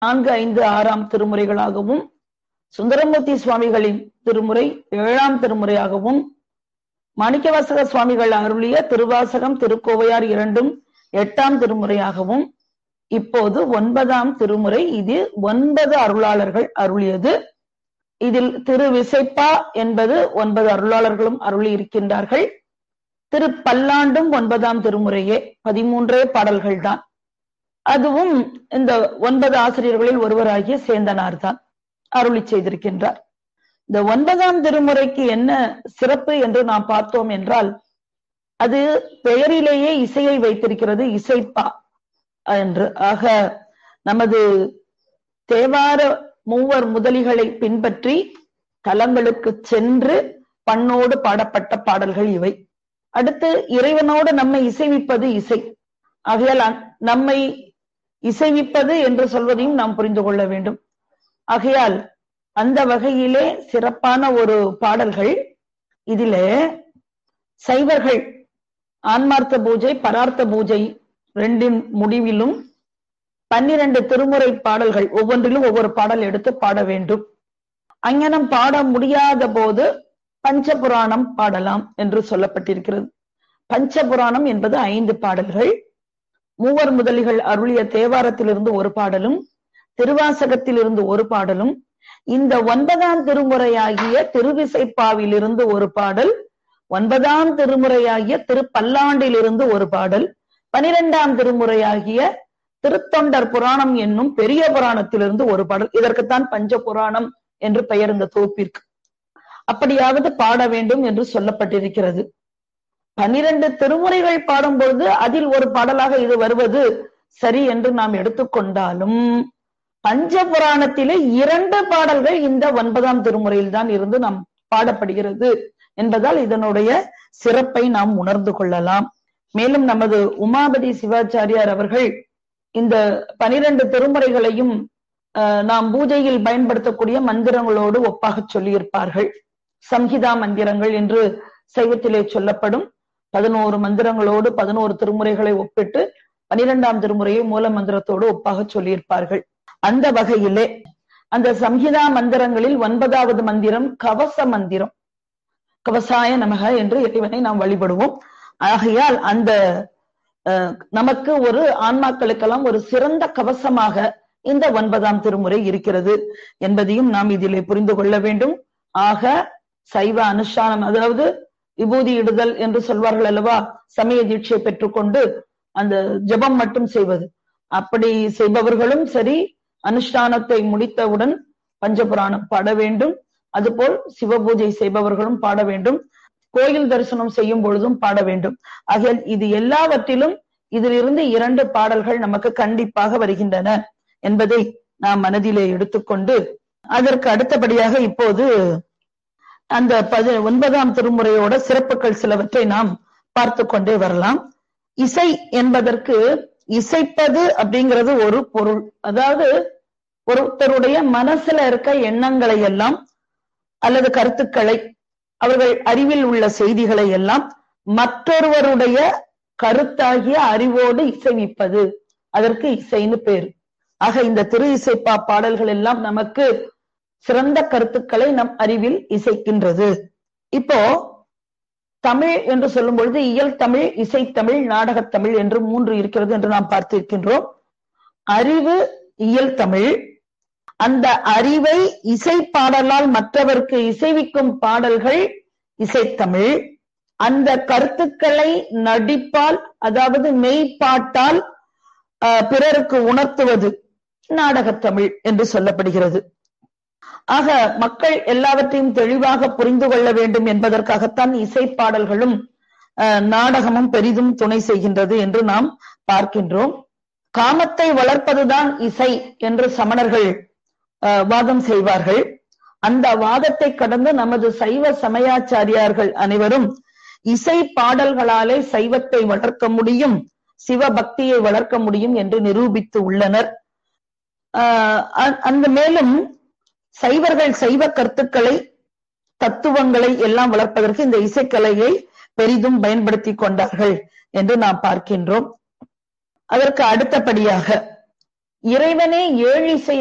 நான்கு ஐந்து ஆறாம் திருமுறைகளாகவும் சுந்தரமூர்த்தி சுவாமிகளின் திருமுறை ஏழாம் திருமுறையாகவும் மாணிக்கவாசக சுவாமிகள் அருளிய திருவாசகம் திருக்கோவையார் இரண்டும் எட்டாம் திருமுறையாகவும் இப்போது ஒன்பதாம் திருமுறை இது ஒன்பது அருளாளர்கள் அருளியது இதில் திரு விசைப்பா என்பது ஒன்பது அருளாளர்களும் அருளி இருக்கின்றார்கள் திரு பல்லாண்டும் ஒன்பதாம் திருமுறையே பதிமூன்றே பாடல்கள் தான் அதுவும் இந்த ஒன்பது ஆசிரியர்களில் ஒருவராகிய சேந்தனார் தான் அருளி செய்திருக்கின்றார் இந்த ஒன்பதாம் திருமுறைக்கு என்ன சிறப்பு என்று நாம் பார்த்தோம் என்றால் அது பெயரிலேயே இசையை வைத்திருக்கிறது இசைப்பா என்று ஆக நமது தேவார மூவர் முதலிகளை பின்பற்றி தலங்களுக்கு சென்று பண்ணோடு பாடப்பட்ட பாடல்கள் இவை அடுத்து இறைவனோடு நம்மை இசைவிப்பது இசை ஆகையால் நம்மை இசைவிப்பது என்று சொல்வதையும் நாம் புரிந்து கொள்ள வேண்டும் ஆகையால் அந்த வகையிலே சிறப்பான ஒரு பாடல்கள் இதிலே சைவர்கள் ஆன்மார்த்த பூஜை பரார்த்த பூஜை ரெண்டின் முடிவிலும் பன்னிரண்டு திருமுறை பாடல்கள் ஒவ்வொன்றிலும் ஒவ்வொரு பாடல் எடுத்து பாட வேண்டும் அங்ஙனம் பாட முடியாத போது பஞ்சபுராணம் பாடலாம் என்று சொல்லப்பட்டிருக்கிறது பஞ்சபுராணம் என்பது ஐந்து பாடல்கள் மூவர் முதலிகள் அருளிய தேவாரத்திலிருந்து ஒரு பாடலும் திருவாசகத்திலிருந்து ஒரு பாடலும் இந்த ஒன்பதாம் திருமுறையாகிய திருவிசைப்பாவிலிருந்து ஒரு பாடல் ஒன்பதாம் திருமுறையாகிய திருப்பல்லாண்டிலிருந்து ஒரு பாடல் பனிரெண்டாம் திருமுறையாகிய திருத்தொண்டர் புராணம் என்னும் பெரிய புராணத்திலிருந்து ஒரு பாடல் இதற்குத்தான் பஞ்ச புராணம் என்று பெயர் இந்த தொகுப்பிற்கு அப்படியாவது பாட வேண்டும் என்று சொல்லப்பட்டிருக்கிறது பனிரெண்டு திருமுறைகள் பாடும்பொழுது அதில் ஒரு பாடலாக இது வருவது சரி என்று நாம் எடுத்துக்கொண்டாலும் பஞ்ச புராணத்திலே இரண்டு பாடல்கள் இந்த ஒன்பதாம் திருமுறையில் தான் இருந்து நாம் பாடப்படுகிறது என்பதால் இதனுடைய சிறப்பை நாம் உணர்ந்து கொள்ளலாம் மேலும் நமது உமாபதி சிவாச்சாரியார் அவர்கள் இந்த பனிரெண்டு திருமுறைகளையும் நாம் பூஜையில் பயன்படுத்தக்கூடிய மந்திரங்களோடு ஒப்பாக சொல்லியிருப்பார்கள் சம்ஹிதா மந்திரங்கள் என்று சைவத்திலே சொல்லப்படும் பதினோரு மந்திரங்களோடு பதினோரு திருமுறைகளை ஒப்பிட்டு பனிரெண்டாம் திருமுறையை மூல மந்திரத்தோடு ஒப்பாக சொல்லியிருப்பார்கள் அந்த வகையிலே அந்த சம்ஹிதா மந்திரங்களில் ஒன்பதாவது மந்திரம் கவச மந்திரம் கவசாய நமக என்று இறைவனை நாம் வழிபடுவோம் ஆகையால் அந்த நமக்கு ஒரு ஆன்மாக்களுக்கெல்லாம் ஒரு சிறந்த கவசமாக இந்த ஒன்பதாம் திருமுறை இருக்கிறது என்பதையும் நாம் இதிலே புரிந்து கொள்ள வேண்டும் ஆக சைவ அனுஷ்டானம் அதாவது விபூதி இடுதல் என்று சொல்வார்கள் அல்லவா சமய தீட்சை பெற்றுக்கொண்டு அந்த ஜபம் மட்டும் செய்வது அப்படி செய்பவர்களும் சரி அனுஷ்டானத்தை முடித்தவுடன் பஞ்சபுராணம் பாட வேண்டும் அதுபோல் சிவபூஜை செய்பவர்களும் பாட வேண்டும் கோயில் தரிசனம் செய்யும் பொழுதும் பாட வேண்டும் ஆகிய இது எல்லாவற்றிலும் இதிலிருந்து இரண்டு பாடல்கள் நமக்கு கண்டிப்பாக வருகின்றன என்பதை நாம் மனதிலே எடுத்துக்கொண்டு அதற்கு அடுத்தபடியாக இப்போது அந்த பதி ஒன்பதாம் திருமுறையோட சிறப்புகள் சிலவற்றை நாம் பார்த்து கொண்டே வரலாம் இசை என்பதற்கு இசைப்பது அப்படிங்கிறது ஒரு பொருள் அதாவது ஒருத்தருடைய மனசுல இருக்க எண்ணங்களை எல்லாம் அல்லது கருத்துக்களை அவர்கள் அறிவில் உள்ள செய்திகளை எல்லாம் மற்றொருவருடைய கருத்தாகிய அறிவோடு இசைவிப்பது அதற்கு இசைன்னு பேரு ஆக இந்த திரு இசைப்பா பாடல்கள் எல்லாம் நமக்கு சிறந்த கருத்துக்களை நம் அறிவில் இசைக்கின்றது இப்போ தமிழ் என்று சொல்லும் பொழுது இயல் தமிழ் இசைத்தமிழ் நாடகத்தமிழ் என்று மூன்று இருக்கிறது என்று நாம் பார்த்திருக்கின்றோம் அறிவு இயல் தமிழ் அந்த அறிவை இசை பாடலால் மற்றவருக்கு இசைவிக்கும் பாடல்கள் இசைத்தமிழ் அந்த கருத்துக்களை நடிப்பால் அதாவது மெய்ப்பாட்டால் பிறருக்கு உணர்த்துவது நாடகத்தமிழ் என்று சொல்லப்படுகிறது ஆக மக்கள் எல்லாவற்றையும் தெளிவாக புரிந்து கொள்ள வேண்டும் என்பதற்காகத்தான் இசை பாடல்களும் நாடகமும் பெரிதும் துணை செய்கின்றது என்று நாம் பார்க்கின்றோம் காமத்தை வளர்ப்பதுதான் இசை என்று சமணர்கள் வாதம் செய்வார்கள் அந்த வாதத்தை கடந்து நமது சைவ சமயாச்சாரியார்கள் அனைவரும் இசை பாடல்களாலே சைவத்தை வளர்க்க முடியும் சிவபக்தியை வளர்க்க முடியும் என்று நிரூபித்து உள்ளனர் அந்த மேலும் சைவர்கள் சைவ கருத்துக்களை தத்துவங்களை எல்லாம் வளர்ப்பதற்கு இந்த இசைக்கலையை பெரிதும் பயன்படுத்தி கொண்டார்கள் என்று நாம் பார்க்கின்றோம் அதற்கு அடுத்தபடியாக இறைவனே ஏழிசை